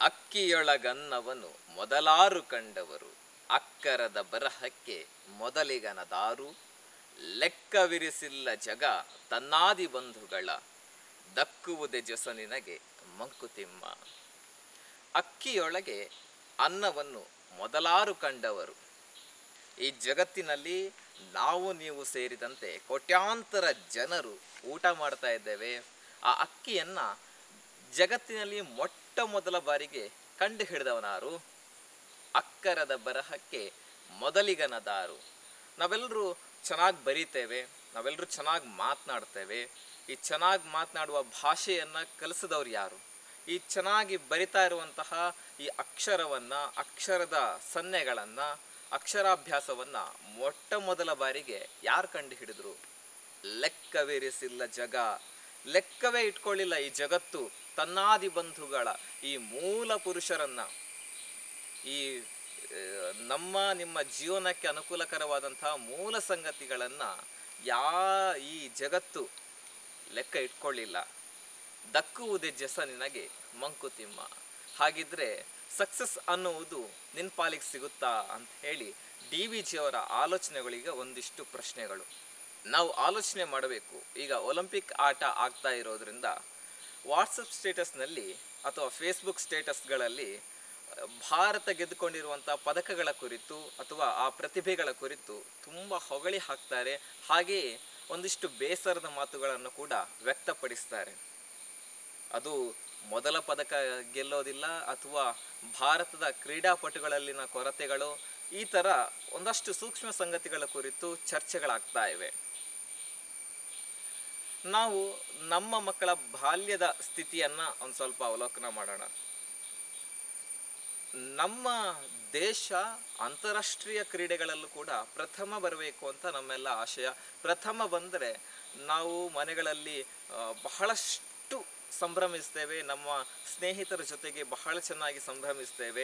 ಅಕ್ಕಿಯೊಳಗನ್ನವನು ಮೊದಲಾರು ಕಂಡವರು ಅಕ್ಕರದ ಬರಹಕ್ಕೆ ಮೊದಲಿಗನದಾರು ಲೆಕ್ಕವಿರಿಸಿಲ್ಲ ಜಗ ತನ್ನಾದಿ ಬಂಧುಗಳ ದಕ್ಕುವುದೇ ಜೊಸ ನಿನಗೆ ಮಂಕುತಿಮ್ಮ ಅಕ್ಕಿಯೊಳಗೆ ಅನ್ನವನ್ನು ಮೊದಲಾರು ಕಂಡವರು ಈ ಜಗತ್ತಿನಲ್ಲಿ ನಾವು ನೀವು ಸೇರಿದಂತೆ ಕೋಟ್ಯಾಂತರ ಜನರು ಊಟ ಮಾಡ್ತಾ ಇದ್ದೇವೆ ಆ ಅಕ್ಕಿಯನ್ನ ಜಗತ್ತಿನಲ್ಲಿ ಮೊಟ್ಟ ಮೊದಲ ಬಾರಿಗೆ ಕಂಡು ಹಿಡಿದವನಾರು ಅಕ್ಕರದ ಬರಹಕ್ಕೆ ಮೊದಲಿಗನದಾರು ನಾವೆಲ್ಲರೂ ಚೆನ್ನಾಗಿ ಬರೀತೇವೆ ನಾವೆಲ್ಲರೂ ಚೆನ್ನಾಗಿ ಮಾತನಾಡ್ತೇವೆ ಈ ಚೆನ್ನಾಗಿ ಮಾತನಾಡುವ ಭಾಷೆಯನ್ನು ಕಲಿಸಿದವ್ರು ಯಾರು ಈ ಚೆನ್ನಾಗಿ ಬರಿತಾ ಇರುವಂತಹ ಈ ಅಕ್ಷರವನ್ನು ಅಕ್ಷರದ ಸನ್ನೆಗಳನ್ನು ಅಕ್ಷರಾಭ್ಯಾಸವನ್ನು ಮೊಟ್ಟ ಮೊದಲ ಬಾರಿಗೆ ಯಾರು ಕಂಡು ಹಿಡಿದ್ರು ಲೆಕ್ಕವಿರಿಸಿಲ್ಲ ಜಗ ಲೆಕ್ಕವೇ ಇಟ್ಕೊಳ್ಳಿಲ್ಲ ಈ ಜಗತ್ತು ತನ್ನಾದಿ ಬಂಧುಗಳ ಈ ಮೂಲ ಪುರುಷರನ್ನ ಈ ಆ, ನಮ್ಮ ನಿಮ್ಮ ಜೀವನಕ್ಕೆ ಅನುಕೂಲಕರವಾದಂತಹ ಮೂಲ ಸಂಗತಿಗಳನ್ನು ಯಾ ಈ ಜಗತ್ತು ಲೆಕ್ಕ ಇಟ್ಕೊಳ್ಳಿಲ್ಲ ದಕ್ಕುವುದೇ ಜಸ ನಿನಗೆ ಮಂಕುತಿಮ್ಮ ಹಾಗಿದ್ರೆ ಸಕ್ಸಸ್ ಅನ್ನುವುದು ನಿನ್ನ ಪಾಲಿಗೆ ಸಿಗುತ್ತಾ ಅಂತ ಹೇಳಿ ಡಿ ವಿ ಜಿಯವರ ಆಲೋಚನೆಗಳಿಗೆ ಒಂದಿಷ್ಟು ಪ್ರಶ್ನೆಗಳು ನಾವು ಆಲೋಚನೆ ಮಾಡಬೇಕು ಈಗ ಒಲಿಂಪಿಕ್ ಆಟ ಆಗ್ತಾ ಇರೋದ್ರಿಂದ ವಾಟ್ಸಪ್ ಸ್ಟೇಟಸ್ನಲ್ಲಿ ಅಥವಾ ಫೇಸ್ಬುಕ್ ಸ್ಟೇಟಸ್ಗಳಲ್ಲಿ ಆ, ಭಾರತ ಗೆದ್ದುಕೊಂಡಿರುವಂಥ ಪದಕಗಳ ಕುರಿತು ಅಥವಾ ಆ ಪ್ರತಿಭೆಗಳ ಕುರಿತು ತುಂಬ ಹೊಗಳಿ ಹಾಕ್ತಾರೆ ಹಾಗೆಯೇ ಒಂದಿಷ್ಟು ಬೇಸರದ ಮಾತುಗಳನ್ನು ಕೂಡ ವ್ಯಕ್ತಪಡಿಸ್ತಾರೆ ಅದು ಮೊದಲ ಪದಕ ಗೆಲ್ಲೋದಿಲ್ಲ ಅಥವಾ ಭಾರತದ ಕ್ರೀಡಾಪಟುಗಳಲ್ಲಿನ ಕೊರತೆಗಳು ಈ ಥರ ಒಂದಷ್ಟು ಸೂಕ್ಷ್ಮ ಸಂಗತಿಗಳ ಕುರಿತು ಚರ್ಚೆಗಳಾಗ್ತಾ ಇವೆ ನಾವು ನಮ್ಮ ಮಕ್ಕಳ ಬಾಲ್ಯದ ಸ್ಥಿತಿಯನ್ನ ಒಂದು ಸ್ವಲ್ಪ ಅವಲೋಕನ ಮಾಡೋಣ ನಮ್ಮ ದೇಶ ಅಂತಾರಾಷ್ಟ್ರೀಯ ಕ್ರೀಡೆಗಳಲ್ಲೂ ಕೂಡ ಪ್ರಥಮ ಬರಬೇಕು ಅಂತ ನಮ್ಮೆಲ್ಲ ಆಶಯ ಪ್ರಥಮ ಬಂದರೆ ನಾವು ಮನೆಗಳಲ್ಲಿ ಆ, ಬಹಳಷ್ಟು ಸಂಭ್ರಮಿಸ್ತೇವೆ ನಮ್ಮ ಸ್ನೇಹಿತರ ಜೊತೆಗೆ ಬಹಳ ಚೆನ್ನಾಗಿ ಸಂಭ್ರಮಿಸ್ತೇವೆ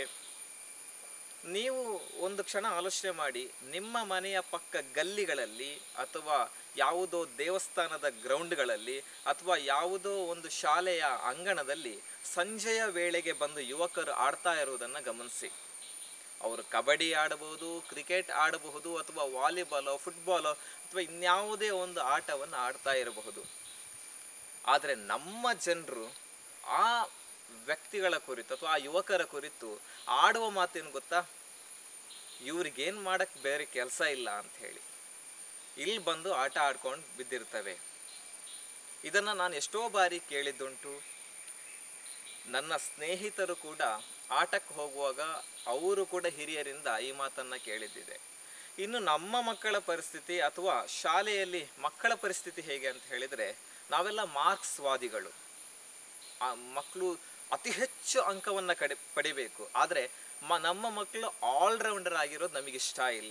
ನೀವು ಒಂದು ಕ್ಷಣ ಆಲೋಚನೆ ಮಾಡಿ ನಿಮ್ಮ ಮನೆಯ ಪಕ್ಕ ಗಲ್ಲಿಗಳಲ್ಲಿ ಅಥವಾ ಯಾವುದೋ ದೇವಸ್ಥಾನದ ಗ್ರೌಂಡ್ಗಳಲ್ಲಿ ಅಥವಾ ಯಾವುದೋ ಒಂದು ಶಾಲೆಯ ಅಂಗಣದಲ್ಲಿ ಸಂಜೆಯ ವೇಳೆಗೆ ಬಂದು ಯುವಕರು ಆಡ್ತಾ ಇರುವುದನ್ನು ಗಮನಿಸಿ ಅವರು ಕಬಡ್ಡಿ ಆಡಬಹುದು ಕ್ರಿಕೆಟ್ ಆಡಬಹುದು ಅಥವಾ ವಾಲಿಬಾಲೋ ಫುಟ್ಬಾಲೋ ಅಥವಾ ಇನ್ಯಾವುದೇ ಒಂದು ಆಟವನ್ನು ಆಡ್ತಾ ಇರಬಹುದು ಆದರೆ ನಮ್ಮ ಜನರು ಆ ವ್ಯಕ್ತಿಗಳ ಕುರಿತು ಅಥವಾ ಆ ಯುವಕರ ಕುರಿತು ಆಡುವ ಮಾತೇನು ಗೊತ್ತಾ ಇವ್ರಿಗೇನು ಮಾಡಕ್ಕೆ ಬೇರೆ ಕೆಲಸ ಇಲ್ಲ ಅಂತ ಹೇಳಿ ಇಲ್ಲಿ ಬಂದು ಆಟ ಆಡ್ಕೊಂಡು ಬಿದ್ದಿರ್ತವೆ ಇದನ್ನು ನಾನು ಎಷ್ಟೋ ಬಾರಿ ಕೇಳಿದ್ದುಂಟು ನನ್ನ ಸ್ನೇಹಿತರು ಕೂಡ ಆಟಕ್ಕೆ ಹೋಗುವಾಗ ಅವರು ಕೂಡ ಹಿರಿಯರಿಂದ ಈ ಮಾತನ್ನು ಕೇಳಿದ್ದಿದೆ ಇನ್ನು ನಮ್ಮ ಮಕ್ಕಳ ಪರಿಸ್ಥಿತಿ ಅಥವಾ ಶಾಲೆಯಲ್ಲಿ ಮಕ್ಕಳ ಪರಿಸ್ಥಿತಿ ಹೇಗೆ ಅಂತ ಹೇಳಿದರೆ ನಾವೆಲ್ಲ ಮಾರ್ಕ್ಸ್ವಾದಿಗಳು ಆ ಮಕ್ಕಳು ಅತಿ ಹೆಚ್ಚು ಅಂಕವನ್ನು ಕಡಿ ಪಡಿಬೇಕು ಆದರೆ ಮ ನಮ್ಮ ಮಕ್ಕಳು ಆಲ್ರೌಂಡರ್ ಆಗಿರೋದು ನಮಗೆ ಇಷ್ಟ ಇಲ್ಲ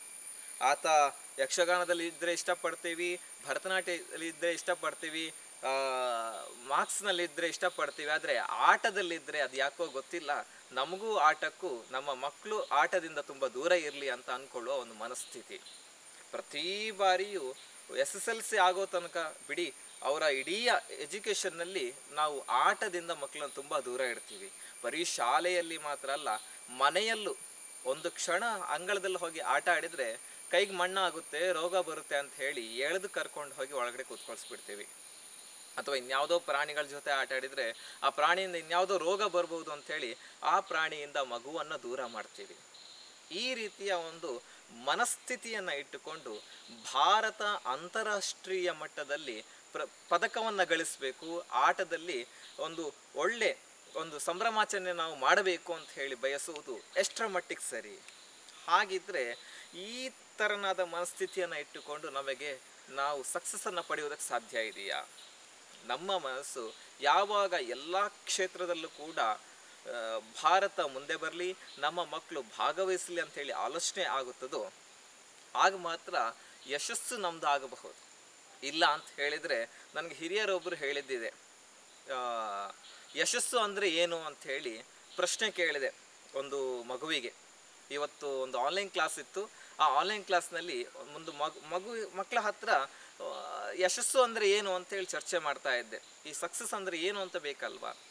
ಆತ ಯಕ್ಷಗಾನದಲ್ಲಿ ಇದ್ದರೆ ಇಷ್ಟಪಡ್ತೀವಿ ಭರತನಾಟ್ಯದಲ್ಲಿ ಇದ್ದರೆ ಇಷ್ಟಪಡ್ತೀವಿ ಮಾರ್ಕ್ಸ್ನಲ್ಲಿ ಇದ್ದರೆ ಇಷ್ಟಪಡ್ತೀವಿ ಆದರೆ ಆಟದಲ್ಲಿದ್ದರೆ ಅದು ಯಾಕೋ ಗೊತ್ತಿಲ್ಲ ನಮಗೂ ಆಟಕ್ಕೂ ನಮ್ಮ ಮಕ್ಕಳು ಆಟದಿಂದ ತುಂಬ ದೂರ ಇರಲಿ ಅಂತ ಅಂದ್ಕೊಳ್ಳುವ ಒಂದು ಮನಸ್ಥಿತಿ ಪ್ರತಿ ಬಾರಿಯೂ ಎಸ್ ಎಸ್ ಎಲ್ ಸಿ ಆಗೋ ತನಕ ಬಿಡಿ ಅವರ ಇಡೀ ಎಜುಕೇಷನ್ನಲ್ಲಿ ನಾವು ಆಟದಿಂದ ಮಕ್ಕಳನ್ನು ತುಂಬ ದೂರ ಇಡ್ತೀವಿ ಬರೀ ಶಾಲೆಯಲ್ಲಿ ಮಾತ್ರ ಅಲ್ಲ ಮನೆಯಲ್ಲೂ ಒಂದು ಕ್ಷಣ ಅಂಗಳದಲ್ಲಿ ಹೋಗಿ ಆಟ ಆಡಿದರೆ ಕೈಗೆ ಮಣ್ಣಾಗುತ್ತೆ ರೋಗ ಬರುತ್ತೆ ಅಂತ ಹೇಳಿ ಎಳೆದು ಕರ್ಕೊಂಡು ಹೋಗಿ ಒಳಗಡೆ ಕೂತ್ಕೊಳ್ಸ್ಬಿಡ್ತೀವಿ ಅಥವಾ ಇನ್ಯಾವುದೋ ಪ್ರಾಣಿಗಳ ಜೊತೆ ಆಟ ಆಡಿದರೆ ಆ ಪ್ರಾಣಿಯಿಂದ ಇನ್ಯಾವುದೋ ರೋಗ ಬರ್ಬೋದು ಅಂಥೇಳಿ ಆ ಪ್ರಾಣಿಯಿಂದ ಮಗುವನ್ನು ದೂರ ಮಾಡ್ತೀವಿ ಈ ರೀತಿಯ ಒಂದು ಮನಸ್ಥಿತಿಯನ್ನು ಇಟ್ಟುಕೊಂಡು ಭಾರತ ಅಂತಾರಾಷ್ಟ್ರೀಯ ಮಟ್ಟದಲ್ಲಿ ಪ್ರ ಪದಕವನ್ನು ಗಳಿಸಬೇಕು ಆಟದಲ್ಲಿ ಒಂದು ಒಳ್ಳೆ ಒಂದು ಸಂಭ್ರಮಾಚರಣೆ ನಾವು ಮಾಡಬೇಕು ಅಂತ ಹೇಳಿ ಬಯಸುವುದು ಎಷ್ಟರ ಮಟ್ಟಿಗೆ ಸರಿ ಹಾಗಿದ್ರೆ ಈ ಥರನಾದ ಮನಸ್ಥಿತಿಯನ್ನು ಇಟ್ಟುಕೊಂಡು ನಮಗೆ ನಾವು ಸಕ್ಸಸ್ಸನ್ನು ಪಡೆಯುವುದಕ್ಕೆ ಸಾಧ್ಯ ಇದೆಯಾ ನಮ್ಮ ಮನಸ್ಸು ಯಾವಾಗ ಎಲ್ಲ ಕ್ಷೇತ್ರದಲ್ಲೂ ಕೂಡ ಆ, ಭಾರತ ಮುಂದೆ ಬರಲಿ ನಮ್ಮ ಮಕ್ಕಳು ಭಾಗವಹಿಸಲಿ ಅಂಥೇಳಿ ಆಲೋಚನೆ ಆಗುತ್ತದೋ ಆಗ ಮಾತ್ರ ಯಶಸ್ಸು ನಮ್ದು ಆಗಬಹುದು ಇಲ್ಲ ಅಂತ ಹೇಳಿದರೆ ನನಗೆ ಹಿರಿಯರೊಬ್ಬರು ಹೇಳಿದ್ದಿದೆ ಆ, ಯಶಸ್ಸು ಅಂದರೆ ಏನು ಅಂತ ಹೇಳಿ ಪ್ರಶ್ನೆ ಕೇಳಿದೆ ಒಂದು ಮಗುವಿಗೆ ಇವತ್ತು ಒಂದು ಆನ್ಲೈನ್ ಕ್ಲಾಸ್ ಇತ್ತು ಆ ಆನ್ಲೈನ್ ಕ್ಲಾಸ್ನಲ್ಲಿ ಒಂದು ಮಗು ಮಗು ಮಕ್ಕಳ ಹತ್ರ ಆ, ಯಶಸ್ಸು ಅಂದರೆ ಏನು ಅಂತೇಳಿ ಚರ್ಚೆ ಮಾಡ್ತಾ ಇದ್ದೆ ಈ ಸಕ್ಸಸ್ ಅಂದರೆ ಏನು ಅಂತ ಬೇಕಲ್ವಾ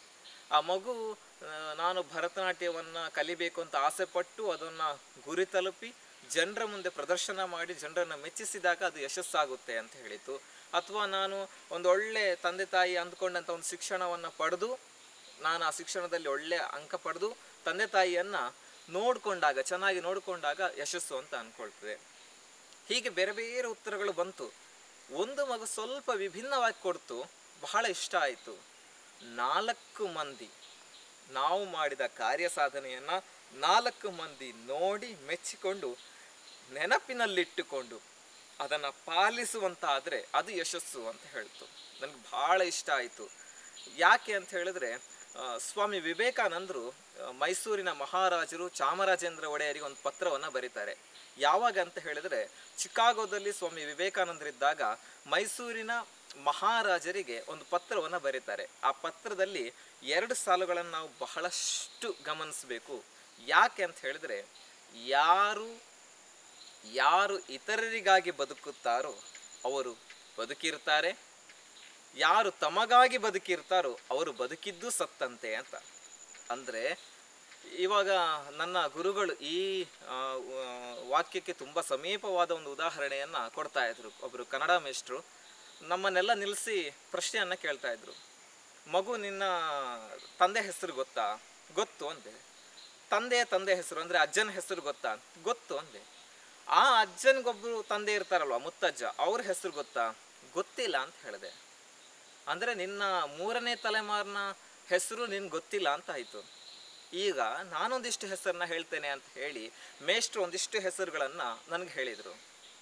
ಆ ಮಗು ಆ, ನಾನು ಭರತನಾಟ್ಯವನ್ನು ಕಲಿಬೇಕು ಅಂತ ಆಸೆ ಪಟ್ಟು ಅದನ್ನು ಗುರಿ ತಲುಪಿ ಜನರ ಮುಂದೆ ಪ್ರದರ್ಶನ ಮಾಡಿ ಜನರನ್ನು ಮೆಚ್ಚಿಸಿದಾಗ ಅದು ಯಶಸ್ಸಾಗುತ್ತೆ ಅಂತ ಹೇಳಿತು ಅಥವಾ ನಾನು ಒಂದು ಒಳ್ಳೆ ತಂದೆ ತಾಯಿ ಅಂದ್ಕೊಂಡಂಥ ಒಂದು ಶಿಕ್ಷಣವನ್ನು ಪಡೆದು ನಾನು ಆ ಶಿಕ್ಷಣದಲ್ಲಿ ಒಳ್ಳೆ ಅಂಕ ಪಡೆದು ತಂದೆ ತಾಯಿಯನ್ನ ನೋಡಿಕೊಂಡಾಗ ಚೆನ್ನಾಗಿ ನೋಡಿಕೊಂಡಾಗ ಯಶಸ್ಸು ಅಂತ ಅನ್ಕೊಳ್ತದೆ ಹೀಗೆ ಬೇರೆ ಬೇರೆ ಉತ್ತರಗಳು ಬಂತು ಒಂದು ಮಗು ಸ್ವಲ್ಪ ವಿಭಿನ್ನವಾಗಿ ಕೊಡ್ತು ಬಹಳ ಇಷ್ಟ ಆಯಿತು ನಾಲ್ಕು ಮಂದಿ ನಾವು ಮಾಡಿದ ಕಾರ್ಯ ಸಾಧನೆಯನ್ನ ನಾಲ್ಕು ಮಂದಿ ನೋಡಿ ಮೆಚ್ಚಿಕೊಂಡು ನೆನಪಿನಲ್ಲಿಟ್ಟುಕೊಂಡು ಅದನ್ನು ಪಾಲಿಸುವಂತಾದರೆ ಅದು ಯಶಸ್ಸು ಅಂತ ಹೇಳ್ತು ನನಗೆ ಬಹಳ ಇಷ್ಟ ಆಯಿತು ಯಾಕೆ ಅಂತ ಹೇಳಿದ್ರೆ ಆ, ಸ್ವಾಮಿ ವಿವೇಕಾನಂದರು ಆ, ಮೈಸೂರಿನ ಮಹಾರಾಜರು ಚಾಮರಾಜೇಂದ್ರ ಒಡೆಯರಿಗೆ ಒಂದು ಪತ್ರವನ್ನು ಬರೀತಾರೆ ಯಾವಾಗ ಅಂತ ಹೇಳಿದ್ರೆ ಚಿಕಾಗೋದಲ್ಲಿ ಸ್ವಾಮಿ ವಿವೇಕಾನಂದರಿದ್ದಾಗ ಮೈಸೂರಿನ ಮಹಾರಾಜರಿಗೆ ಒಂದು ಪತ್ರವನ್ನು ಬರೀತಾರೆ ಆ ಪತ್ರದಲ್ಲಿ ಎರಡು ಸಾಲುಗಳನ್ನು ನಾವು ಬಹಳಷ್ಟು ಗಮನಿಸಬೇಕು ಯಾಕೆ ಅಂತ ಹೇಳಿದ್ರೆ ಯಾರು ಯಾರು ಇತರರಿಗಾಗಿ ಬದುಕುತ್ತಾರೋ ಅವರು ಬದುಕಿರ್ತಾರೆ ಯಾರು ತಮಗಾಗಿ ಬದುಕಿರ್ತಾರೋ ಅವರು ಬದುಕಿದ್ದು ಸತ್ತಂತೆ ಅಂತ ಅಂದರೆ ಇವಾಗ ನನ್ನ ಗುರುಗಳು ಈ ಆ, ವ- ವಾಕ್ಯಕ್ಕೆ ತುಂಬ ಸಮೀಪವಾದ ಒಂದು ಉದಾಹರಣೆಯನ್ನು ಕೊಡ್ತಾ ಇದ್ರು ಒಬ್ಬರು ಕನ್ನಡ ಮೇಷ್ಟ್ರು ನಮ್ಮನ್ನೆಲ್ಲ ನಿಲ್ಲಿಸಿ ಪ್ರಶ್ನೆಯನ್ನು ಕೇಳ್ತಾ ಇದ್ರು ಮಗು ನಿನ್ನ ತಂದೆ ಹೆಸರು ಗೊತ್ತಾ ಗೊತ್ತು ಅಂದೆ ತಂದೆಯ ತಂದೆ ಹೆಸರು ಅಂದರೆ ಅಜ್ಜನ ಹೆಸರು ಗೊತ್ತಾ ಗೊತ್ತು ಅಂದೆ ಆ ಅಜ್ಜನಿಗೊಬ್ಬರು ತಂದೆ ಇರ್ತಾರಲ್ವ ಮುತ್ತಜ್ಜ ಅವ್ರ ಹೆಸರು ಗೊತ್ತಾ ಗೊತ್ತಿಲ್ಲ ಅಂತ ಹೇಳಿದೆ ಅಂದರೆ ನಿನ್ನ ಮೂರನೇ ತಲೆಮಾರಿನ ಹೆಸರು ನಿನ್ಗೆ ಗೊತ್ತಿಲ್ಲ ಅಂತ ಆಯಿತು ಈಗ ನಾನೊಂದಿಷ್ಟು ಹೆಸರನ್ನ ಹೇಳ್ತೇನೆ ಅಂತ ಹೇಳಿ ಮೇಷ್ಟ್ರು ಒಂದಿಷ್ಟು ಹೆಸರುಗಳನ್ನು ನನಗೆ ಹೇಳಿದರು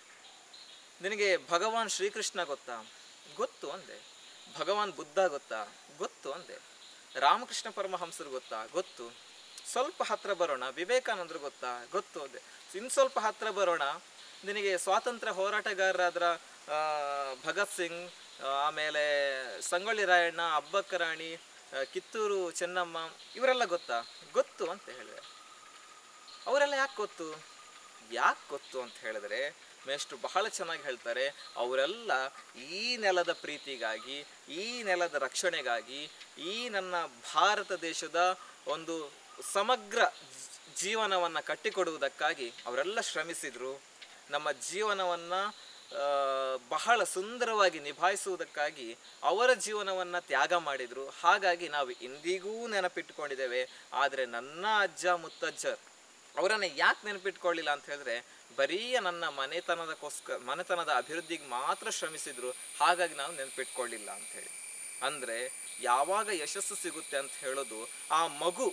ನಿನಗೆ ಭಗವಾನ್ ಶ್ರೀಕೃಷ್ಣ ಗೊತ್ತಾ ಗೊತ್ತು ಅಂದೆ ಭಗವಾನ್ ಬುದ್ಧ ಗೊತ್ತಾ ಗೊತ್ತು ಅಂದೆ ರಾಮಕೃಷ್ಣ ಪರಮಹಂಸರು ಗೊತ್ತಾ ಗೊತ್ತು ಸ್ವಲ್ಪ ಹತ್ರ ಬರೋಣ ವಿವೇಕಾನಂದರು ಗೊತ್ತಾ ಗೊತ್ತು ಅಂದೆ ಇನ್ನು ಸ್ವಲ್ಪ ಹತ್ರ ಬರೋಣ ನಿನಗೆ ಸ್ವಾತಂತ್ರ್ಯ ಹೋರಾಟಗಾರರಾದ್ರ ಆ, ಭಗತ್ ಸಿಂಗ್ ಆ, ಆಮೇಲೆ ಸಂಗೊಳ್ಳಿ ರಾಯಣ್ಣ ಅಬ್ಬಕ್ಕ ರಾಣಿ ಆ, ಕಿತ್ತೂರು ಚೆನ್ನಮ್ಮ ಇವರೆಲ್ಲ ಗೊತ್ತಾ ಗೊತ್ತು ಅಂತ ಹೇಳಿದೆ ಅವರೆಲ್ಲ ಯಾಕೆ ಗೊತ್ತು ಯಾಕೆ ಗೊತ್ತು ಅಂತ ಹೇಳಿದ್ರೆ ಮೇಷ್ಟ್ರು ಬಹಳ ಚೆನ್ನಾಗಿ ಹೇಳ್ತಾರೆ ಅವರೆಲ್ಲ ಈ ನೆಲದ ಪ್ರೀತಿಗಾಗಿ ಈ ನೆಲದ ರಕ್ಷಣೆಗಾಗಿ ಈ ನನ್ನ ಭಾರತ ದೇಶದ ಒಂದು ಸಮಗ್ರ ಜೀವನವನ್ನು ಕಟ್ಟಿಕೊಡುವುದಕ್ಕಾಗಿ ಅವರೆಲ್ಲ ಶ್ರಮಿಸಿದರು ನಮ್ಮ ಜೀವನವನ್ನು ಆ, ಬಹಳ ಸುಂದರವಾಗಿ ನಿಭಾಯಿಸುವುದಕ್ಕಾಗಿ ಅವರ ಜೀವನವನ್ನು ತ್ಯಾಗ ಮಾಡಿದರು ಹಾಗಾಗಿ ನಾವು ಇಂದಿಗೂ ನೆನಪಿಟ್ಟುಕೊಂಡಿದ್ದೇವೆ ಆದರೆ ನನ್ನ ಅಜ್ಜ ಮುತ್ತಜ್ಜರ್ ಅವರನ್ನು ಯಾಕೆ ನೆನಪಿಟ್ಕೊಳ್ಳಿಲ್ಲ ಅಂತ ಹೇಳಿದ್ರೆ ಬರೀ ನನ್ನ ಮನೆತನದಕ್ಕೋಸ್ಕರ ಮನೆತನದ ಅಭಿವೃದ್ಧಿಗೆ ಮಾತ್ರ ಶ್ರಮಿಸಿದ್ರು ಹಾಗಾಗಿ ನಾವು ನೆನಪಿಟ್ಕೊಳ್ಳಿಲ್ಲ ಅಂತ ಹೇಳಿ ಅಂದರೆ ಯಾವಾಗ ಯಶಸ್ಸು ಸಿಗುತ್ತೆ ಅಂತ ಹೇಳೋದು ಆ ಮಗು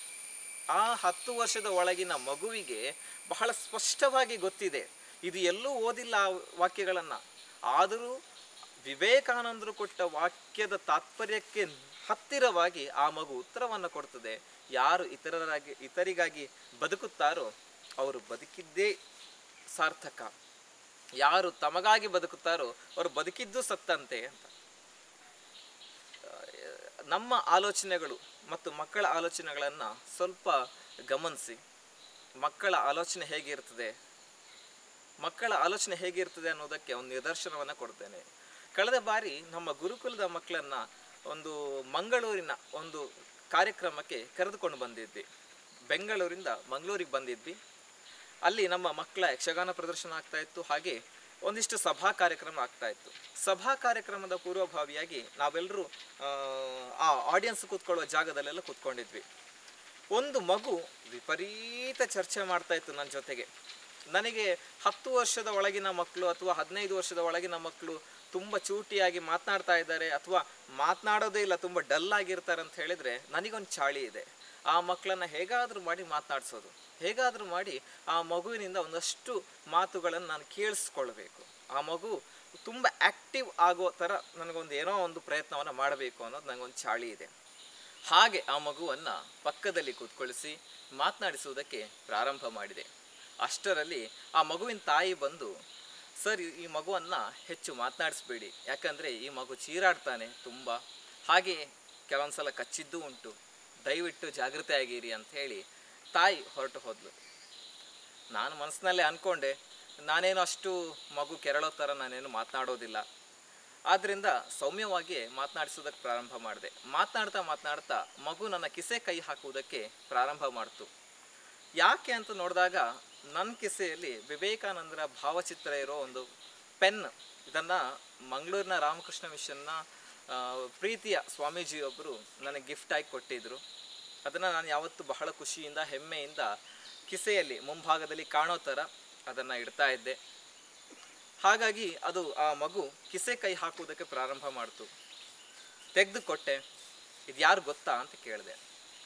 ಆ ಹತ್ತು ವರ್ಷದ ಒಳಗಿನ ಮಗುವಿಗೆ ಬಹಳ ಸ್ಪಷ್ಟವಾಗಿ ಗೊತ್ತಿದೆ ಇದು ಎಲ್ಲೂ ಓದಿಲ್ಲ ಆ ವಾಕ್ಯಗಳನ್ನು ಆದರೂ ವಿವೇಕಾನಂದರು ಕೊಟ್ಟ ವಾಕ್ಯದ ತಾತ್ಪರ್ಯಕ್ಕೆ ಹತ್ತಿರವಾಗಿ ಆ ಮಗು ಉತ್ತರವನ್ನು ಕೊಡ್ತದೆ ಯಾರು ಇತರರಾಗಿ ಇತರಿಗಾಗಿ ಬದುಕುತ್ತಾರೋ ಅವರು ಬದುಕಿದ್ದೇ ಸಾರ್ಥಕ ಯಾರು ತಮಗಾಗಿ ಬದುಕುತ್ತಾರೋ ಅವರು ಬದುಕಿದ್ದು ಸತ್ತಂತೆ ಅಂತ ನಮ್ಮ ಆಲೋಚನೆಗಳು ಮತ್ತು ಮಕ್ಕಳ ಆಲೋಚನೆಗಳನ್ನು ಸ್ವಲ್ಪ ಗಮನಿಸಿ ಮಕ್ಕಳ ಆಲೋಚನೆ ಹೇಗಿರ್ತದೆ ಮಕ್ಕಳ ಆಲೋಚನೆ ಹೇಗಿರ್ತದೆ ಅನ್ನೋದಕ್ಕೆ ಒಂದು ನಿದರ್ಶನವನ್ನು ಕೊಡ್ತೇನೆ ಕಳೆದ ಬಾರಿ ನಮ್ಮ ಗುರುಕುಲದ ಮಕ್ಕಳನ್ನ ಒಂದು ಮಂಗಳೂರಿನ ಒಂದು ಕಾರ್ಯಕ್ರಮಕ್ಕೆ ಕರೆದುಕೊಂಡು ಬಂದಿದ್ವಿ ಬೆಂಗಳೂರಿಂದ ಮಂಗಳೂರಿಗೆ ಬಂದಿದ್ವಿ ಅಲ್ಲಿ ನಮ್ಮ ಮಕ್ಕಳ ಯಕ್ಷಗಾನ ಪ್ರದರ್ಶನ ಆಗ್ತಾ ಇತ್ತು ಹಾಗೆ ಒಂದಿಷ್ಟು ಸಭಾ ಕಾರ್ಯಕ್ರಮ ಆಗ್ತಾ ಇತ್ತು ಸಭಾ ಕಾರ್ಯಕ್ರಮದ ಪೂರ್ವಭಾವಿಯಾಗಿ ನಾವೆಲ್ಲರೂ ಆ ಆಡಿಯನ್ಸ್ ಕೂತ್ಕೊಳ್ಳುವ ಜಾಗದಲ್ಲೆಲ್ಲ ಕೂತ್ಕೊಂಡಿದ್ವಿ ಒಂದು ಮಗು ವಿಪರೀತ ಚರ್ಚೆ ಮಾಡ್ತಾ ಇತ್ತು ನನ್ನ ಜೊತೆಗೆ ನನಗೆ ಹತ್ತು ವರ್ಷದ ಒಳಗಿನ ಮಕ್ಕಳು ಅಥವಾ ಹದಿನೈದು ವರ್ಷದ ಒಳಗಿನ ಮಕ್ಕಳು ತುಂಬ ಚೂಟಿಯಾಗಿ ಮಾತನಾಡ್ತಾ ಇದ್ದಾರೆ ಅಥವಾ ಮಾತನಾಡೋದೇ ಇಲ್ಲ ತುಂಬ ಡಲ್ ಆಗಿರ್ತಾರೆ ಅಂತ ಹೇಳಿದ್ರೆ ನನಗೊಂದು ಚಾಳಿ ಇದೆ ಆ ಮಕ್ಕಳನ್ನ ಹೇಗಾದರೂ ಮಾಡಿ ಮಾತನಾಡಿಸೋದು ಹೇಗಾದರೂ ಮಾಡಿ ಆ ಮಗುವಿನಿಂದ ಒಂದಷ್ಟು ಮಾತುಗಳನ್ನು ನಾನು ಕೇಳಿಸ್ಕೊಳ್ಬೇಕು ಆ ಮಗು ತುಂಬ ಆ್ಯಕ್ಟಿವ್ ಆಗೋ ಥರ ನನಗೊಂದು ಏನೋ ಒಂದು ಪ್ರಯತ್ನವನ್ನು ಮಾಡಬೇಕು ಅನ್ನೋದು ನನಗೊಂದು ಚಾಳಿ ಇದೆ ಹಾಗೆ ಆ ಮಗುವನ್ನು ಪಕ್ಕದಲ್ಲಿ ಕೂತ್ಕೊಳಿಸಿ ಮಾತನಾಡಿಸುವುದಕ್ಕೆ ಪ್ರಾರಂಭ ಮಾಡಿದೆ ಅಷ್ಟರಲ್ಲಿ ಆ ಮಗುವಿನ ತಾಯಿ ಬಂದು ಸರ್ ಈ- ಈ ಮಗುವನ್ನು ಹೆಚ್ಚು ಮಾತನಾಡಿಸ್ಬೇಡಿ ಯಾಕಂದರೆ ಈ ಮಗು ಚೀರಾಡ್ತಾನೆ ತುಂಬ ಹಾಗೆ ಕೆಲವೊಂದು ಸಲ ಕಚ್ಚಿದ್ದೂ ಉಂಟು ದಯವಿಟ್ಟು ಜಾಗೃತಿ ಆಗಿರಿ ಅಂತ ಹೇಳಿ ತಾಯಿ ಹೊರಟು ಹೋದ್ಲು ನಾನು ಮನಸ್ಸಿನಲ್ಲೇ ಅಂದ್ಕೊಂಡೆ ನಾನೇನು ಅಷ್ಟು ಮಗು ಕೆರಳೋ ಥರ ನಾನೇನು ಮಾತನಾಡೋದಿಲ್ಲ ಆದ್ದರಿಂದ ಸೌಮ್ಯವಾಗಿ ಮಾತನಾಡಿಸೋದಕ್ಕೆ ಪ್ರಾರಂಭ ಮಾಡಿದೆ ಮಾತನಾಡ್ತಾ ಮಾತನಾಡ್ತಾ ಮಗು ನನ್ನ ಕಿಸೆ ಕೈ ಹಾಕುವುದಕ್ಕೆ ಪ್ರಾರಂಭ ಮಾಡ್ತು ಯಾಕೆ ಅಂತ ನೋಡಿದಾಗ ನನ್ನ ಕಿಸೆಯಲ್ಲಿ ವಿವೇಕಾನಂದರ ಭಾವಚಿತ್ರ ಇರೋ ಒಂದು ಪೆನ್ ಇದನ್ನು ಮಂಗಳೂರಿನ ರಾಮಕೃಷ್ಣ ಮಿಷನ್ನ ಆ, ಪ್ರೀತಿಯ ಸ್ವಾಮೀಜಿಯೊಬ್ಬರು ನನಗೆ ಗಿಫ್ಟಾಗಿ ಕೊಟ್ಟಿದ್ದರು ಅದನ್ನು ನಾನು ಯಾವತ್ತೂ ಬಹಳ ಖುಷಿಯಿಂದ ಹೆಮ್ಮೆಯಿಂದ ಕಿಸೆಯಲ್ಲಿ ಮುಂಭಾಗದಲ್ಲಿ ಕಾಣೋ ಥರ ಅದನ್ನು ಇಡ್ತಾ ಇದ್ದೆ ಹಾಗಾಗಿ ಅದು ಆ ಮಗು ಕಿಸೆ ಕೈ ಹಾಕುವುದಕ್ಕೆ ಪ್ರಾರಂಭ ಮಾಡ್ತು ತೆಗೆದು ಕೊಟ್ಟೆ ಇದು ಯಾರು ಗೊತ್ತಾ ಅಂತ ಕೇಳಿದೆ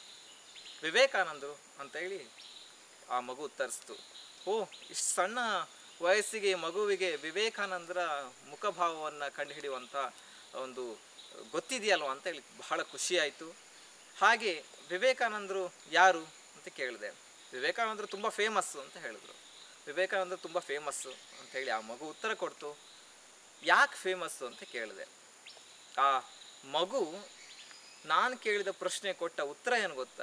ವಿವೇಕಾನಂದರು ಅಂತ ಹೇಳಿ ಆ ಮಗು ಉತ್ತರಿಸ್ತು ಓ ಇಷ್ಟು ಸಣ್ಣ ವಯಸ್ಸಿಗೆ ಈ ಮಗುವಿಗೆ ವಿವೇಕಾನಂದರ ಮುಖಭಾವವನ್ನು ಕಂಡುಹಿಡಿಯುವಂಥ ಒಂದು ಗೊತ್ತಿದೆಯಲ್ವ ಅಂತ ಹೇಳಿ ಬಹಳ ಖುಷಿಯಾಯಿತು ಹಾಗೆ ವಿವೇಕಾನಂದರು ಯಾರು ಅಂತ ಕೇಳಿದೆ ವಿವೇಕಾನಂದರು ತುಂಬ ಫೇಮಸ್ಸು ಅಂತ ಹೇಳಿದ್ರು ವಿವೇಕಾನಂದರು ತುಂಬ ಫೇಮಸ್ಸು ಅಂತೇಳಿ ಆ ಮಗು ಉತ್ತರ ಕೊಡ್ತು ಯಾಕೆ ಫೇಮಸ್ಸು ಅಂತ ಕೇಳಿದೆ ಆ ಮಗು ನಾನು ಕೇಳಿದ ಪ್ರಶ್ನೆ ಕೊಟ್ಟ ಉತ್ತರ ಏನು ಗೊತ್ತಾ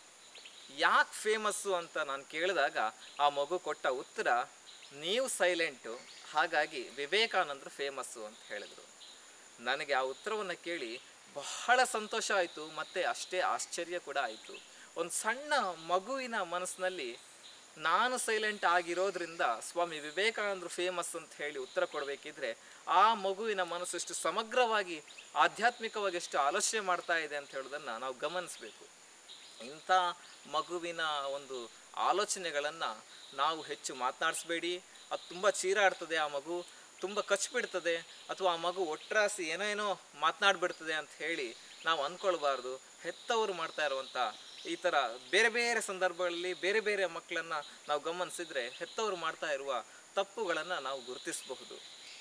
ಯಾಕೆ ಫೇಮಸ್ಸು ಅಂತ ನಾನು ಕೇಳಿದಾಗ ಆ ಮಗು ಕೊಟ್ಟ ಉತ್ತರ ನೀವು ಸೈಲೆಂಟು ಹಾಗಾಗಿ ವಿವೇಕಾನಂದರು ಫೇಮಸ್ಸು ಅಂತ ಹೇಳಿದರು ನನಗೆ ಆ ಉತ್ತರವನ್ನು ಕೇಳಿ ಬಹಳ ಸಂತೋಷ ಆಯಿತು ಮತ್ತು ಅಷ್ಟೇ ಆಶ್ಚರ್ಯ ಕೂಡ ಆಯಿತು ಒಂದು ಸಣ್ಣ ಮಗುವಿನ ಮನಸ್ಸಿನಲ್ಲಿ ನಾನು ಸೈಲೆಂಟ್ ಆಗಿರೋದ್ರಿಂದ ಸ್ವಾಮಿ ವಿವೇಕಾನಂದರು ಫೇಮಸ್ ಅಂತ ಹೇಳಿ ಉತ್ತರ ಕೊಡಬೇಕಿದ್ರೆ ಆ ಮಗುವಿನ ಮನಸ್ಸು ಎಷ್ಟು ಸಮಗ್ರವಾಗಿ ಆಧ್ಯಾತ್ಮಿಕವಾಗಿ ಎಷ್ಟು ಆಲೋಚನೆ ಮಾಡ್ತಾ ಇದೆ ಅಂತ ಹೇಳೋದನ್ನು ನಾವು ಗಮನಿಸಬೇಕು ಇಂಥ ಮಗುವಿನ ಒಂದು ಆಲೋಚನೆಗಳನ್ನು ನಾವು ಹೆಚ್ಚು ಮಾತನಾಡಿಸ್ಬೇಡಿ ಅದು ತುಂಬ ಚೀರಾಡ್ತದೆ ಆ ಮಗು ತುಂಬ ಕಚ್ಬಿಡ್ತದೆ ಅಥವಾ ಆ ಮಗು ಒಟ್ರಾಸಿ ಏನೋ ಏನೋ ಮಾತನಾಡ್ಬಿಡ್ತದೆ ಅಂತ ಹೇಳಿ ನಾವು ಅಂದ್ಕೊಳ್ಬಾರ್ದು ಹೆತ್ತವರು ಮಾಡ್ತಾ ಇರುವಂಥ ಈ ಥರ ಬೇರೆ ಬೇರೆ ಸಂದರ್ಭಗಳಲ್ಲಿ ಬೇರೆ ಬೇರೆ ಮಕ್ಕಳನ್ನು ನಾವು ಗಮನಿಸಿದರೆ ಹೆತ್ತವರು ಮಾಡ್ತಾ ಇರುವ ತಪ್ಪುಗಳನ್ನು ನಾವು ಗುರುತಿಸಬಹುದು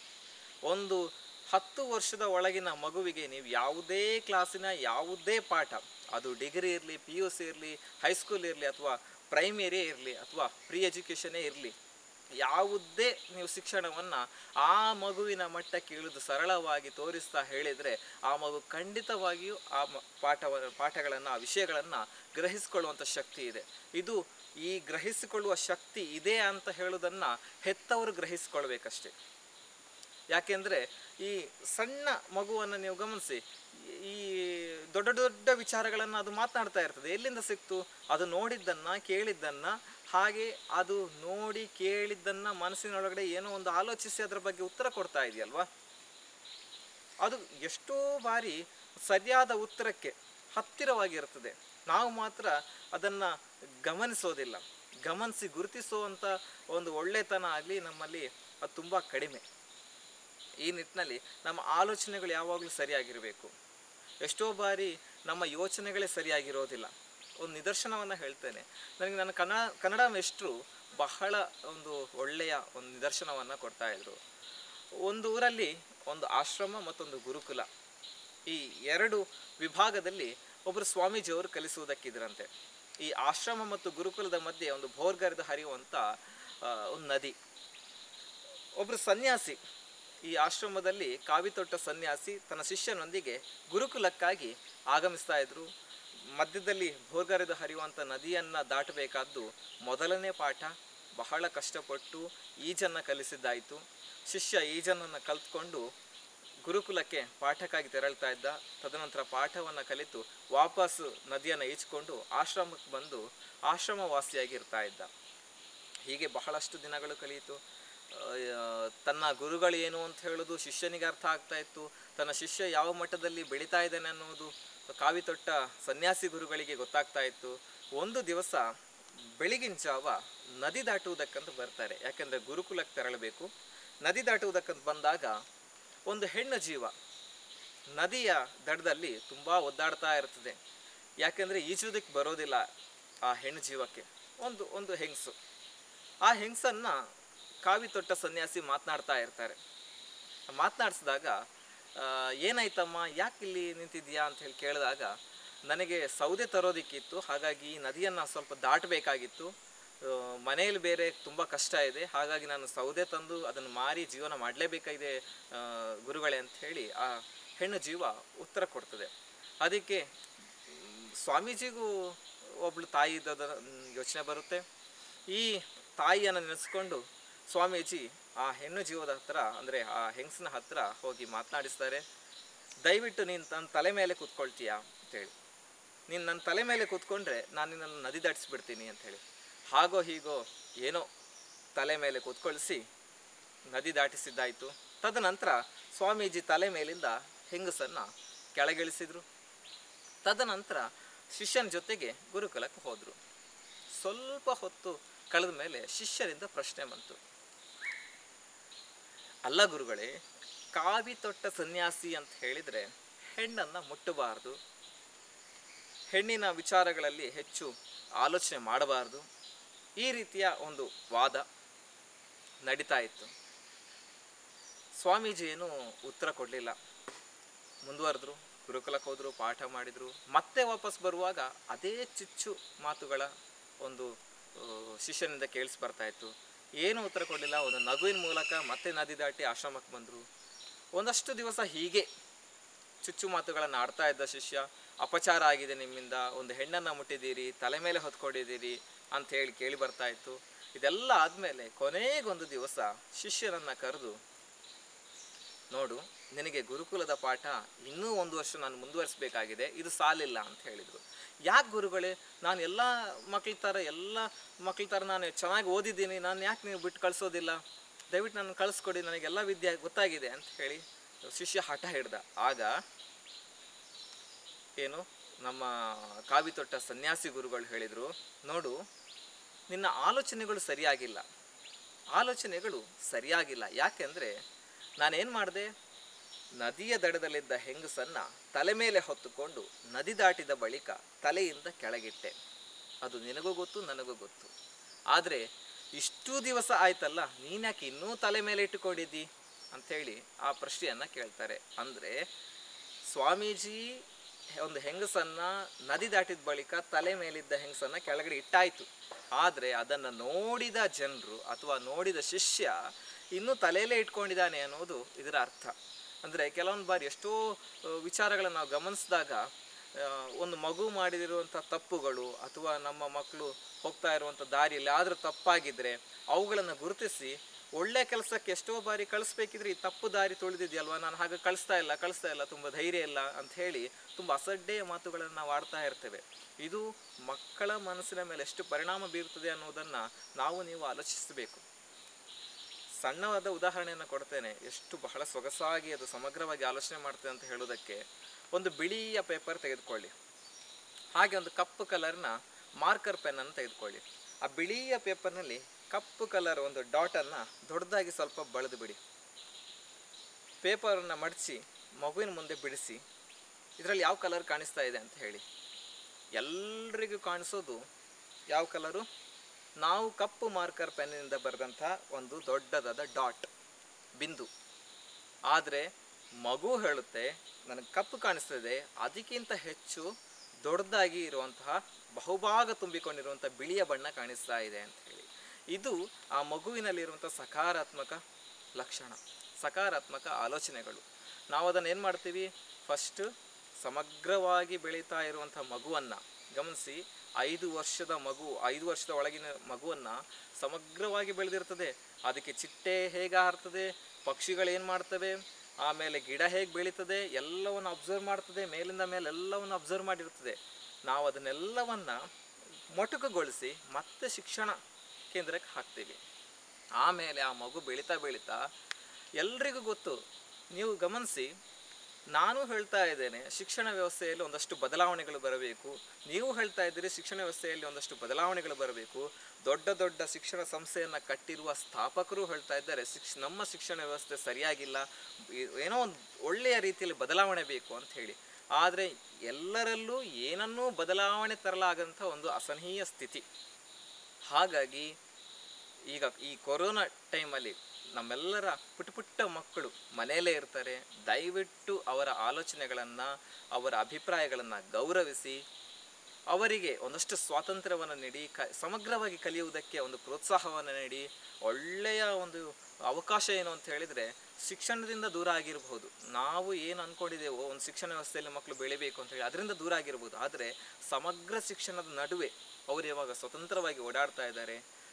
ಒಂದು ಹತ್ತು ವರ್ಷದ ಒಳಗಿನ ಮಗುವಿಗೆ ನೀವು ಯಾವುದೇ ಕ್ಲಾಸಿನ ಯಾವುದೇ ಪಾಠ ಅದು ಡಿಗ್ರಿ ಇರಲಿ ಪಿ ಯು ಸಿ ಇರಲಿ ಹೈಸ್ಕೂಲ್ ಇರಲಿ ಅಥವಾ ಪ್ರೈಮರಿ ಇರಲಿ ಅಥವಾ ಪ್ರೀ ಎಜುಕೇಷನೇ ಇರಲಿ ಯಾವುದೇ ನೀವು ಶಿಕ್ಷಣವನ್ನು ಆ ಮಗುವಿನ ಮಟ್ಟಕ್ಕೆ ಇಳಿದು ಸರಳವಾಗಿ ತೋರಿಸ್ತಾ ಹೇಳಿದರೆ ಆ ಮಗು ಖಂಡಿತವಾಗಿಯೂ ಆ ಮ ಪಾಠವ ಪಾಠಗಳನ್ನು ಆ ವಿಷಯಗಳನ್ನು ಗ್ರಹಿಸಿಕೊಳ್ಳುವಂಥ ಶಕ್ತಿ ಇದೆ ಇದು ಈ ಗ್ರಹಿಸಿಕೊಳ್ಳುವ ಶಕ್ತಿ ಇದೆ ಅಂತ ಹೇಳೋದನ್ನು ಹೆತ್ತವರು ಗ್ರಹಿಸಿಕೊಳ್ಬೇಕಷ್ಟೇ ಯಾಕೆಂದರೆ ಈ ಸಣ್ಣ ಮಗುವನ್ನು ನೀವು ಗಮನಿಸಿ ಈ ದೊಡ್ಡ ದೊಡ್ಡ ವಿಚಾರಗಳನ್ನು ಅದು ಮಾತನಾಡ್ತಾ ಇರ್ತದೆ ಎಲ್ಲಿಂದ ಸಿಕ್ತು ಅದು ನೋಡಿದ್ದನ್ನು ಕೇಳಿದ್ದನ್ನು ಹಾಗೆ ಅದು ನೋಡಿ ಕೇಳಿದ್ದನ್ನು ಮನಸ್ಸಿನೊಳಗಡೆ ಏನೋ ಒಂದು ಆಲೋಚಿಸಿ ಅದರ ಬಗ್ಗೆ ಉತ್ತರ ಕೊಡ್ತಾ ಇದೆಯಲ್ವಾ ಅದು ಎಷ್ಟೋ ಬಾರಿ ಸರಿಯಾದ ಉತ್ತರಕ್ಕೆ ಹತ್ತಿರವಾಗಿರ್ತದೆ ನಾವು ಮಾತ್ರ ಅದನ್ನು ಗಮನಿಸೋದಿಲ್ಲ ಗಮನಿಸಿ ಗುರುತಿಸುವಂಥ ಒಂದು ಒಳ್ಳೆತನ ಆಗಲಿ ನಮ್ಮಲ್ಲಿ ಅದು ತುಂಬ ಕಡಿಮೆ ಈ ನಿಟ್ಟಿನಲ್ಲಿ ನಮ್ಮ ಆಲೋಚನೆಗಳು ಯಾವಾಗಲೂ ಸರಿಯಾಗಿರಬೇಕು ಎಷ್ಟೋ ಬಾರಿ ನಮ್ಮ ಯೋಚನೆಗಳೇ ಸರಿಯಾಗಿರೋದಿಲ್ಲ ಒಂದು ನಿದರ್ಶನವನ್ನು ಹೇಳ್ತೇನೆ ನನಗೆ ನನ್ನ ಕನ್ನಡ ಕನ್ನಡ ಮೇಷ್ಟ್ರು ಬಹಳ ಒಂದು ಒಳ್ಳೆಯ ಒಂದು ನಿದರ್ಶನವನ್ನು ಕೊಡ್ತಾ ಇದ್ರು ಒಂದು ಊರಲ್ಲಿ ಒಂದು ಆಶ್ರಮ ಮತ್ತೊಂದು ಗುರುಕುಲ ಈ ಎರಡು ವಿಭಾಗದಲ್ಲಿ ಒಬ್ಬರು ಸ್ವಾಮೀಜಿಯವರು ಕಲಿಸುವುದಕ್ಕಿದ್ರಂತೆ ಈ ಆಶ್ರಮ ಮತ್ತು ಗುರುಕುಲದ ಮಧ್ಯೆ ಒಂದು ಭೋರ್ಗರೆದು ಹರಿಯುವಂಥ ಆ, ಒಂದು ನದಿ ಒಬ್ಬರು ಸನ್ಯಾಸಿ ಈ ಆಶ್ರಮದಲ್ಲಿ ಕಾವಿ ತೊಟ್ಟ ಸನ್ಯಾಸಿ ತನ್ನ ಶಿಷ್ಯನೊಂದಿಗೆ ಗುರುಕುಲಕ್ಕಾಗಿ ಆಗಮಿಸ್ತಾ ಇದ್ರು ಮಧ್ಯದಲ್ಲಿ ಭೋರ್ಗರೆದು ಹರಿಯುವಂಥ ನದಿಯನ್ನು ದಾಟಬೇಕಾದ್ದು ಮೊದಲನೇ ಪಾಠ ಬಹಳ ಕಷ್ಟಪಟ್ಟು ಈಜನ್ನು ಕಲಿಸಿದ್ದಾಯಿತು ಶಿಷ್ಯ ಈಜನನ್ನು ಕಲ್ತ್ಕೊಂಡು ಗುರುಕುಲಕ್ಕೆ ಪಾಠಕ್ಕಾಗಿ ತೆರಳ್ತಾ ಇದ್ದ ತದನಂತರ ಪಾಠವನ್ನು ಕಲಿತು ವಾಪಸ್ಸು ನದಿಯನ್ನು ಈಜ್ಕೊಂಡು ಆಶ್ರಮಕ್ಕೆ ಬಂದು ಆಶ್ರಮವಾಸಿಯಾಗಿ ಇರ್ತಾ ಇದ್ದ ಹೀಗೆ ಬಹಳಷ್ಟು ದಿನಗಳು ಕಳೆಯಿತು ಆ, ತನ್ನ ಗುರುಗಳು ಏನು ಅಂತ ಹೇಳೋದು ಶಿಷ್ಯನಿಗೆ ಅರ್ಥ ಆಗ್ತಾ ಇತ್ತು ತನ್ನ ಶಿಷ್ಯ ಯಾವ ಮಟ್ಟದಲ್ಲಿ ಬೆಳೀತಾ ಇದ್ದಾನೆ ಅನ್ನೋದು ಕಾವಿ ತೊಟ್ಟ ಸನ್ಯಾಸಿ ಗುರುಗಳಿಗೆ ಗೊತ್ತಾಗ್ತಾ ಇತ್ತು ಒಂದು ದಿವಸ ಬೆಳಗಿನ ಜಾವ ನದಿ ದಾಟುವುದಕ್ಕಂತ ಬರ್ತಾರೆ ಯಾಕೆಂದರೆ ಗುರುಕುಲಕ್ಕೆ ತೆರಳಬೇಕು ನದಿ ದಾಟುವುದಕ್ಕಂತ ಬಂದಾಗ ಒಂದು ಹೆಣ್ಣು ಜೀವ ನದಿಯ ದಡದಲ್ಲಿ ತುಂಬ ಒದ್ದಾಡ್ತಾ ಇರ್ತದೆ ಯಾಕೆಂದರೆ ಈಜುವುದಕ್ಕೆ ಬರೋದಿಲ್ಲ ಆ ಹೆಣ್ಣು ಜೀವಕ್ಕೆ ಒಂದು ಒಂದು ಹೆಂಗಸು ಆ ಹೆಂಗಸನ್ನು ಕಾವಿ ತೊಟ್ಟ ಸನ್ಯಾಸಿ ಮಾತನಾಡ್ತಾ ಇರ್ತಾರೆ ಮಾತನಾಡಿಸಿದಾಗ ಏನಾಯ್ತಮ್ಮ ಯಾಕೆ ಇಲ್ಲಿ ನಿಂತಿದ್ಯಾ ಅಂತ ಹೇಳಿ ಕೇಳಿದಾಗ ನನಗೆ ಸೌದೆ ತರೋದಿಕ್ಕಿತ್ತು ಹಾಗಾಗಿ ಈ ನದಿಯನ್ನು ಸ್ವಲ್ಪ ದಾಟಬೇಕಾಗಿತ್ತು ಆ, ಮನೆಯಲ್ಲಿ ಬೇರೆ ತುಂಬ ಕಷ್ಟ ಇದೆ ಹಾಗಾಗಿ ನಾನು ಸೌದೆ ತಂದು ಅದನ್ನು ಮಾರಿ ಜೀವನ ಮಾಡಲೇಬೇಕಾಗಿದೆ ಗುರುಗಳೇ ಅಂತ ಹೇಳಿ ಆ ಹೆಣ್ಣು ಜೀವ ಉತ್ತರ ಕೊಡ್ತದೆ ಅದಕ್ಕೆ ಮ್, ಸ್ವಾಮೀಜಿಗೂ ಒಬ್ಳು ತಾಯಿ ಇದ್ದದ ಯೋಚನೆ ಬರುತ್ತೆ ಈ ತಾಯಿಯನ್ನು ನೆನೆಸ್ಕೊಂಡು ಸ್ವಾಮೀಜಿ ಆ ಹೆಣ್ಣು ಜೀವದ ಹತ್ರ ಅಂದರೆ ಆ ಹೆಂಗಸಿನ ಹತ್ರ ಹೋಗಿ ಮಾತನಾಡಿಸ್ತಾರೆ ದಯವಿಟ್ಟು ನೀನು ನನ್ನ ತಲೆ ಮೇಲೆ ಕೂತ್ಕೊಳ್ತೀಯಾ ಅಂತೇಳಿ ನೀನು ನನ್ನ ತಲೆ ಮೇಲೆ ಕೂತ್ಕೊಂಡ್ರೆ ನಾನು ನಿನ್ನನ್ನು ನದಿ ದಾಟಿಸ್ಬಿಡ್ತೀನಿ ಅಂಥೇಳಿ ಹಾಗೋ ಹೀಗೋ ಏನೋ ತಲೆ ಮೇಲೆ ಕೂತ್ಕೊಳಿಸಿ ನದಿ ದಾಟಿಸಿದ್ದಾಯಿತು ತದನಂತರ ಸ್ವಾಮೀಜಿ ತಲೆ ಮೇಲಿಂದ ಹೆಂಗಸನ್ನು ಕೆಳಗಿಳಿಸಿದ್ರು ತದನಂತರ ಶಿಷ್ಯನ ಜೊತೆಗೆ ಗುರುಕುಲಕ್ಕೆ ಹೋದರು ಸ್ವಲ್ಪ ಹೊತ್ತು ಕಳೆದ ಮೇಲೆ ಶಿಷ್ಯರಿಂದ ಪ್ರಶ್ನೆ ಬಂತು ಅಲ್ಲ ಗುರುಗಳೇ ಕಾವಿ ತೊಟ್ಟ ಸನ್ಯಾಸಿ ಅಂತ ಹೇಳಿದರೆ ಹೆಣ್ಣನ್ನು ಮುಟ್ಟಬಾರದು ಹೆಣ್ಣಿನ ವಿಚಾರಗಳಲ್ಲಿ ಹೆಚ್ಚು ಆಲೋಚನೆ ಮಾಡಬಾರದು ಈ ರೀತಿಯ ಒಂದು ವಾದ ನಡೀತಾ ಇತ್ತು ಸ್ವಾಮೀಜಿ ಏನು ಉತ್ತರ ಕೊಡಲಿಲ್ಲ ಮುಂದುವರೆದ್ರು ಗುರುಕುಲಕ್ಕೆ ಹೋದರು ಪಾಠ ಮಾಡಿದರು ಮತ್ತೆ ವಾಪಸ್ ಬರುವಾಗ ಅದೇ ಚುಚ್ಚು ಮಾತುಗಳ ಒಂದು ಆ, ಶಿಷ್ಯನಿಂದ ಕೇಳಿಸಿ ಬರ್ತಾ ಇತ್ತು ಏನು ಉತ್ತರ ಕೊಡಲಿಲ್ಲ ಒಂದು ನಗುವಿನ ಮೂಲಕ ಮತ್ತೆ ನದಿ ದಾಟಿ ಆಶ್ರಮಕ್ಕೆ ಬಂದರು ಒಂದಷ್ಟು ದಿವಸ ಹೀಗೆ ಚುಚ್ಚು ಮಾತುಗಳನ್ನು ಆಡ್ತಾ ಇದ್ದ ಶಿಷ್ಯ ಅಪಚಾರ ಆಗಿದೆ ನಿಮ್ಮಿಂದ ಒಂದು ಹೆಣ್ಣನ್ನು ಮುಟ್ಟಿದ್ದೀರಿ ತಲೆ ಮೇಲೆ ಹೊತ್ಕೊಂಡಿದ್ದೀರಿ ಅಂತ ಹೇಳಿ ಕೇಳಿ ಬರ್ತಾ ಇತ್ತು ಇದೆಲ್ಲ ಆದಮೇಲೆ ಕೊನೆಗೊಂದು ದಿವಸ ಶಿಷ್ಯನನ್ನು ಕರೆದು ನೋಡು ನಿನಗೆ ಗುರುಕುಲದ ಪಾಠ ಇನ್ನೂ ಒಂದು ವರ್ಷ ನಾನು ಮುಂದುವರಿಸಬೇಕಾಗಿದೆ ಇದು ಸಾಲಿಲ್ಲ ಅಂತ ಹೇಳಿದರು ಯಾಕೆ ಗುರುಗಳೇ ನಾನು ಎಲ್ಲ ಮಕ್ಳ ಥರ ಎಲ್ಲ ಮಕ್ಳ ಥರ ನಾನು ಚೆನ್ನಾಗಿ ಓದಿದ್ದೀನಿ ನಾನು ಯಾಕೆ ನೀವು ಬಿಟ್ಟು ಕಳಿಸೋದಿಲ್ಲ ದಯವಿಟ್ಟು ನನ್ನ ಕಳಿಸ್ಕೊಡಿ ನನಗೆಲ್ಲ ವಿದ್ಯೆ ಗೊತ್ತಾಗಿದೆ ಅಂತ ಹೇಳಿ ಶಿಷ್ಯ ಹಠ ಹಿಡ್ದ ಆಗ ಏನು ನಮ್ಮ ಕಾವಿ ತೊಟ್ಟ ಸನ್ಯಾಸಿ ಗುರುಗಳು ಹೇಳಿದರು ನೋಡು ನಿನ್ನ ಆಲೋಚನೆಗಳು ಸರಿಯಾಗಿಲ್ಲ ಆಲೋಚನೆಗಳು ಸರಿಯಾಗಿಲ್ಲ ಯಾಕೆಂದರೆ ನಾನೇನು ಮಾಡಿದೆ ನದಿಯ ದಡದಲ್ಲಿದ್ದ ಹೆಂಗಸನ್ನ ತಲೆ ಮೇಲೆ ಹೊತ್ತುಕೊಂಡು ನದಿ ದಾಟಿದ ಬಳಿಕ ತಲೆಯಿಂದ ಕೆಳಗಿಟ್ಟೆ ಅದು ನಿನಗೂ ಗೊತ್ತು ನನಗೂ ಗೊತ್ತು ಆದರೆ ಇಷ್ಟು ದಿವಸ ಆಯ್ತಲ್ಲ ನೀನ್ಯಾಕೆ ಇನ್ನೂ ತಲೆ ಮೇಲೆ ಇಟ್ಟುಕೊಂಡಿದ್ದಿ ಅಂಥೇಳಿ ಆ ಪ್ರಶ್ನೆಯನ್ನು ಕೇಳ್ತಾರೆ ಅಂದರೆ ಸ್ವಾಮೀಜಿ ಒಂದು ಹೆಂಗಸನ್ನ ನದಿ ದಾಟಿದ ಬಳಿಕ ತಲೆ ಮೇಲಿದ್ದ ಹೆಂಗಸನ್ನ ಕೆಳಗಡೆ ಇಟ್ಟಾಯ್ತು ಆದರೆ ಅದನ್ನು ನೋಡಿದ ಜನರು ಅಥವಾ ನೋಡಿದ ಶಿಷ್ಯ ಇನ್ನೂ ತಲೆಯಲ್ಲೇ ಇಟ್ಕೊಂಡಿದ್ದಾನೆ ಅನ್ನೋದು ಇದರ ಅರ್ಥ ಅಂದರೆ ಕೆಲವೊಂದು ಬಾರಿ ಎಷ್ಟೋ ವಿಚಾರಗಳನ್ನು ನಾವು ಗಮನಿಸಿದಾಗ ಆ, ಒಂದು ಮಗು ಮಾಡಿದಿರುವಂಥ ತಪ್ಪುಗಳು ಅಥವಾ ನಮ್ಮ ಮಕ್ಕಳು ಹೋಗ್ತಾ ಇರುವಂಥ ದಾರಿಯಲ್ಲಿ ಆದರೂ ತಪ್ಪಾಗಿದ್ದರೆ ಅವುಗಳನ್ನು ಗುರುತಿಸಿ ಒಳ್ಳೆ ಕೆಲಸಕ್ಕೆ ಎಷ್ಟೋ ಬಾರಿ ಕಳಿಸ್ಬೇಕಿದ್ರೆ ಈ ತಪ್ಪು ದಾರಿ ತುಳಿದಿದೆಯಲ್ವಾ ನಾನು ಹಾಗೆ ಕಳಿಸ್ತಾ ಇಲ್ಲ ಕಳಿಸ್ತಾ ಇಲ್ಲ ತುಂಬ ಧೈರ್ಯ ಇಲ್ಲ ಅಂತ ಹೇಳಿ ತುಂಬ ಅಸಡ್ಡೆಯ ಮಾತುಗಳನ್ನು ನಾವು ಆಡ್ತಾ ಇರ್ತೇವೆ ಇದು ಮಕ್ಕಳ ಮನಸ್ಸಿನ ಮೇಲೆ ಎಷ್ಟು ಪರಿಣಾಮ ಬೀರುತ್ತದೆ ಅನ್ನೋದನ್ನು ನಾವು ನೀವು ಆಲೋಚಿಸಬೇಕು ಸಣ್ಣವಾದ ಉದಾಹರಣೆಯನ್ನು ಕೊಡ್ತೇನೆ ಎಷ್ಟು ಬಹಳ ಸೊಗಸಾಗಿ ಅದು ಸಮಗ್ರವಾಗಿ ಆಲೋಚನೆ ಮಾಡ್ತೇನೆ ಅಂತ ಹೇಳೋದಕ್ಕೆ ಒಂದು ಬಿಳಿಯ ಪೇಪರ್ ತೆಗೆದುಕೊಳ್ಳಿ ಹಾಗೆ ಒಂದು ಕಪ್ಪು ಕಲರ್ನ ಮಾರ್ಕರ್ ಪೆನ್ನನ್ನು ತೆಗೆದುಕೊಳ್ಳಿ ಆ ಬಿಳಿಯ ಪೇಪರ್ನಲ್ಲಿ ಕಪ್ಪು ಕಲರ್ ಒಂದು ಡಾಟನ್ನು ದೊಡ್ಡದಾಗಿ ಸ್ವಲ್ಪ ಬಳೆದು ಬಿಡಿ ಪೇಪರನ್ನು ಮಡಚಿ ಮಗುವಿನ ಮುಂದೆ ಬಿಡಿಸಿ ಇದರಲ್ಲಿ ಯಾವ ಕಲರ್ ಕಾಣಿಸ್ತಾ ಇದೆ ಅಂತ ಹೇಳಿ ಎಲ್ರಿಗೂ ಕಾಣಿಸೋದು ಯಾವ ಕಲರು ನಾವು ಕಪ್ಪು ಮಾರ್ಕರ್ ಪೆನ್ನಿನಿಂದ ಬರೆದಂಥ ಒಂದು ದೊಡ್ಡದಾದ ಡಾಟ್ ಬಿಂದು ಆದರೆ ಮಗು ಹೇಳುತ್ತೆ ನನಗೆ ಕಪ್ಪು ಕಾಣಿಸ್ತದೆ ಅದಕ್ಕಿಂತ ಹೆಚ್ಚು ದೊಡ್ಡದಾಗಿ ಇರುವಂತಹ ಬಹುಭಾಗ ತುಂಬಿಕೊಂಡಿರುವಂಥ ಬಿಳಿಯ ಬಣ್ಣ ಕಾಣಿಸ್ತಾ ಇದೆ ಅಂತ ಹೇಳಿ ಇದು ಆ ಮಗುವಿನಲ್ಲಿರುವಂಥ ಸಕಾರಾತ್ಮಕ ಲಕ್ಷಣ ಸಕಾರಾತ್ಮಕ ಆಲೋಚನೆಗಳು ನಾವು ಅದನ್ನು ಏನು ಮಾಡ್ತೀವಿ ಫಸ್ಟ್ ಸಮಗ್ರವಾಗಿ ಬೆಳೀತಾ ಇರುವಂಥ ಮಗುವನ್ನು ಗಮನಿಸಿ ಐದು ವರ್ಷದ ಮಗು ಐದು ವರ್ಷದ ಒಳಗಿನ ಮಗುವನ್ನು ಸಮಗ್ರವಾಗಿ ಬೆಳೆದಿರ್ತದೆ ಅದಕ್ಕೆ ಚಿಟ್ಟೆ ಹೇಗೆ ಹಾರ್ತದೆ ಪಕ್ಷಿಗಳು ಏನು ಮಾಡ್ತವೆ ಆಮೇಲೆ ಗಿಡ ಹೇಗೆ ಬೆಳೀತದೆ ಎಲ್ಲವನ್ನು ಅಬ್ಸರ್ವ್ ಮಾಡ್ತದೆ ಮೇಲಿಂದ ಮೇಲೆ ಎಲ್ಲವನ್ನು ಅಬ್ಸರ್ವ್ ಮಾಡಿರ್ತದೆ ನಾವು ಅದನ್ನೆಲ್ಲವನ್ನು ಮೊಟಕುಗೊಳಿಸಿ ಮತ್ತೆ ಶಿಕ್ಷಣ ಕೇಂದ್ರಕ್ಕೆ ಹಾಕ್ತೀವಿ ಆಮೇಲೆ ಆ ಮಗು ಬೆಳೀತಾ ಬೆಳೀತಾ ಎಲ್ರಿಗೂ ಗೊತ್ತು ನೀವು ಗಮನಿಸಿ ನಾನು ಹೇಳ್ತಾ ಇದ್ದೇನೆ ಶಿಕ್ಷಣ ವ್ಯವಸ್ಥೆಯಲ್ಲಿ ಒಂದಷ್ಟು ಬದಲಾವಣೆಗಳು ಬರಬೇಕು ನೀವು ಹೇಳ್ತಾ ಇದ್ದೀರಿ ಶಿಕ್ಷಣ ವ್ಯವಸ್ಥೆಯಲ್ಲಿ ಒಂದಷ್ಟು ಬದಲಾವಣೆಗಳು ಬರಬೇಕು ದೊಡ್ಡ ದೊಡ್ಡ ಶಿಕ್ಷಣ ಸಂಸ್ಥೆಯನ್ನು ಕಟ್ಟಿರುವ ಸ್ಥಾಪಕರು ಹೇಳ್ತಾ ಇದ್ದಾರೆ ಶಿಕ್ಷ ನಮ್ಮ ಶಿಕ್ಷಣ ವ್ಯವಸ್ಥೆ ಸರಿಯಾಗಿಲ್ಲ ಈ- ಏನೋ ಒಂದು ಒಳ್ಳೆಯ ರೀತಿಯಲ್ಲಿ ಬದಲಾವಣೆ ಬೇಕು ಅಂತ ಹೇಳಿ ಆದರೆ ಎಲ್ಲರಲ್ಲೂ ಏನನ್ನೂ ಬದಲಾವಣೆ ತರಲಾಗಂಥ ಒಂದು ಅಸಹನೀಯ ಸ್ಥಿತಿ ಹಾಗಾಗಿ ಈಗ ಈ ಕೊರೋನಾ ಟೈಮಲ್ಲಿ ನಮ್ಮೆಲ್ಲರ ಪುಟ್ಟ ಪುಟ್ಟ ಮಕ್ಕಳು ಮನೆಯಲ್ಲೇ ಇರ್ತಾರೆ ದಯವಿಟ್ಟು ಅವರ ಆಲೋಚನೆಗಳನ್ನು ಅವರ ಅಭಿಪ್ರಾಯಗಳನ್ನು ಗೌರವಿಸಿ ಅವರಿಗೆ ಒಂದಷ್ಟು ಸ್ವಾತಂತ್ರ್ಯವನ್ನು ನೀಡಿ ಕ ಸಮಗ್ರವಾಗಿ ಕಲಿಯುವುದಕ್ಕೆ ಒಂದು ಪ್ರೋತ್ಸಾಹವನ್ನು ನೀಡಿ ಒಳ್ಳೆಯ ಒಂದು ಅವಕಾಶ ಏನು ಅಂತ ಹೇಳಿದರೆ ಶಿಕ್ಷಣದಿಂದ ದೂರ ಆಗಿರಬಹುದು ನಾವು ಏನು ಅಂದ್ಕೊಂಡಿದ್ದೇವೋ ಒಂದು ಶಿಕ್ಷಣ ವ್ಯವಸ್ಥೆಯಲ್ಲಿ ಮಕ್ಕಳು ಬೆಳಿಬೇಕು ಅಂತ ಹೇಳಿ ಅದರಿಂದ ದೂರ ಆಗಿರ್ಬೋದು ಆದರೆ ಸಮಗ್ರ ಶಿಕ್ಷಣದ ನಡುವೆ ಅವರು ಇವಾಗ ಸ್ವತಂತ್ರವಾಗಿ ಓಡಾಡ್ತಾ ಇದ್ದಾರೆ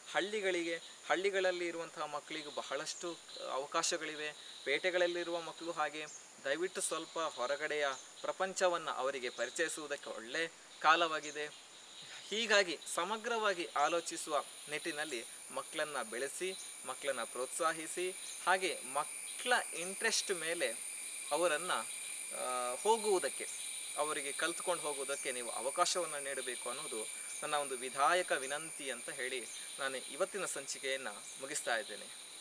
ಹಳ್ಳಿಗಳಿಗೆ ಹಳ್ಳಿಗಳಲ್ಲಿ ಇರುವಂತಹ ಮಕ್ಕಳಿಗೂ ಬಹಳಷ್ಟು ಅವಕಾಶಗಳಿವೆ ಪೇಟೆಗಳಲ್ಲಿರುವ ಮಕ್ಕಳು ಹಾಗೆ ದಯವಿಟ್ಟು ಸ್ವಲ್ಪ ಹೊರಗಡೆಯ ಪ್ರಪಂಚವನ್ನು ಅವರಿಗೆ ಪರಿಚಯಿಸುವುದಕ್ಕೆ ಒಳ್ಳೆ ಕಾಲವಾಗಿದೆ ಹೀಗಾಗಿ ಸಮಗ್ರವಾಗಿ ಆಲೋಚಿಸುವ ನಿಟ್ಟಿನಲ್ಲಿ ಮಕ್ಕಳನ್ನು ಬೆಳೆಸಿ ಮಕ್ಕಳನ್ನು ಪ್ರೋತ್ಸಾಹಿಸಿ ಹಾಗೆ ಮಕ್ಕಳ ಇಂಟ್ರೆಸ್ಟ್ ಮೇಲೆ ಅವರನ್ನು ಹೋಗುವುದಕ್ಕೆ ಅವರಿಗೆ ಕಲ್ತ್ಕೊಂಡು ಹೋಗುವುದಕ್ಕೆ ನೀವು ಅವಕಾಶವನ್ನು ನೀಡಬೇಕು ಅನ್ನೋದು ನನ್ನ ಒಂದು ವಿಧಾಯಕ ವಿನಂತಿ ಅಂತ ಹೇಳಿ ನಾನು ಇವತ್ತಿನ ಸಂಚಿಕೆಯನ್ನು ಮುಗಿಸ್ತಾ ಇದ್ದೇನೆ